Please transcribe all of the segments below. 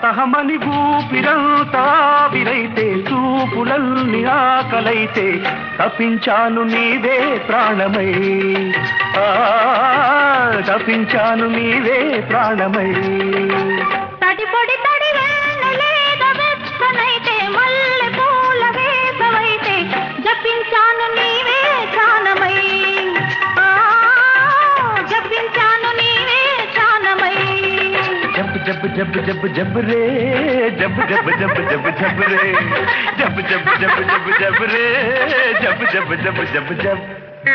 తహతహమని ఊపిరంతా విరైతే చూపులల్ని ఆకలైతే తప్పించాను నీవే ప్రాణమై ఆ, తప్పించాను నీవే ప్రాణమై తడిపొడి తడి వెన్నెలేద వెచ్చనైతే మల్లె పూల వేసవైతే జపించాను నీవే ప్రాణమై ఆ, జపించాను నీవే ప్రాణమై జబ్ జబ్ జబ్ జబ్ జబ్ రే జబ్ జబ్ జబ్ జబ్ జబ్ రే జబ్ జబ్ జబ్ జబ్ జబ్ రే జబ్ జబ్ జబ్ జబ్ జబ్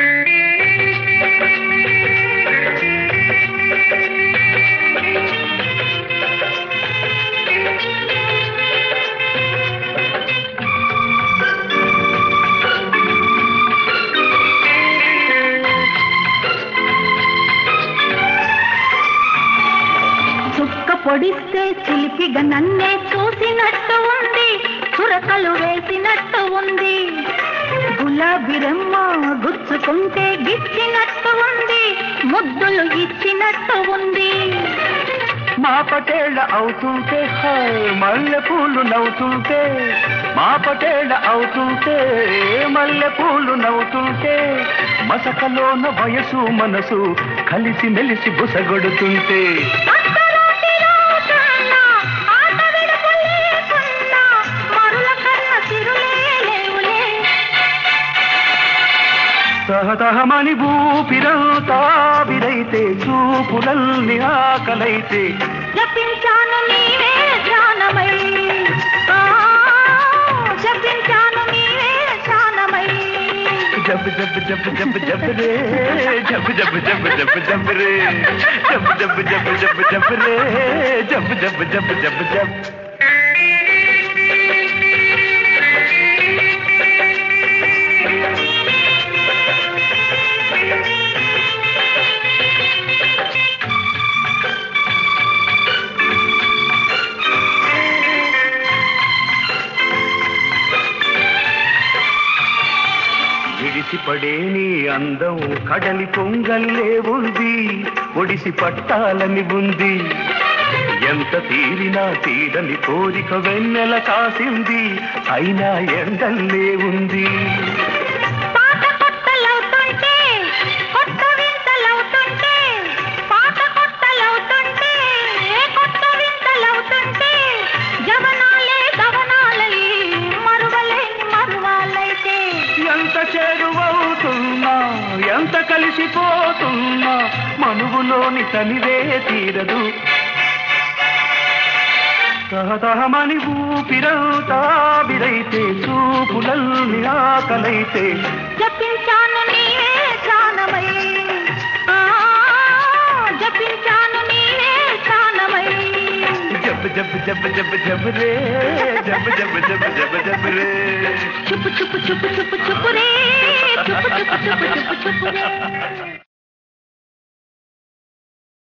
చుక్క పొడిస్తే చిలిపిగా నన్నే చూసినట్టు ఉంది చురకలు వేసినట్టు ఉంది గులాబీ రెమ్మ గుచ్చుకుంటే గిచ్చినట్టు ఉంది ముద్దులు ఇచ్చినట్టు ఉంది మా పటేళ్ళ అవుతుంటే హాయ్ మల్లె పూలు నవ్వుతుంటే మా పటేళ్ళ అవుతుంటే మల్లె పూలు నవ్వుతుంటే మసకలోన వయసు మనసు కలిసి మెలిసి బుసగొడుతుంటే అర్ధరాత్రి రోజున్నా, ఆట విడుపు లేకున్నా, మరుల కన్న సిరులే లేవులే. సహతహమని ఊపిరంతా విరైతే చూపులల్ని ఆకలైతే జపించాను నీవే ధ్యానమై ఆ, జపించాను నీవే ధ్యానమై జబ్ జబ్ జబ్ జబ్ జబ్ రే జబ్ జబ్ జబ్ జబ్ జబ్ రే జబ్ జబ్ జబ్ జబ్ జబ్ రే జబ్ జబ్ జబ్ జబ్ జబ్ విడిసిపడే నీ అందం కడలి పొంగల్లే ఉంది ఒడిసి పట్టాలని ఉంది ఎంత తీరినా తీరని కోరిక వెన్నెల కాసింది అయినా ఎండల్లే ఉంది పాత కొత్తలవుతుంటే కొత్త వింతలవుతుంటే పాత కొత్తలవుతుంటే కొత్త వింతలవుతుంటే జవనాలే గవనాలై మరువలేని మరువాలైతే ఎంత చేరువవుతున్నా ఎంత కలిసిపోతున్నా మనువులోని తనివే తీరదు సహతహమని ఊపిరంతా విరైతే చూపులల్ని ఆకలైతే జపించాను నీవే ప్రాణమై ఆ, జపించాను నీవే ప్రాణమై జబ్ జబ్ జబ్ జబ్ జబ్ రే జబ్ జబ్ జబ్ జబ్ జబ్ రే చుప్పు చుప్పు చుప్పు చుప్పు చుప్పు రే చుప్పు చుప్పు చుప్పు చుప్పు చుప్పు రే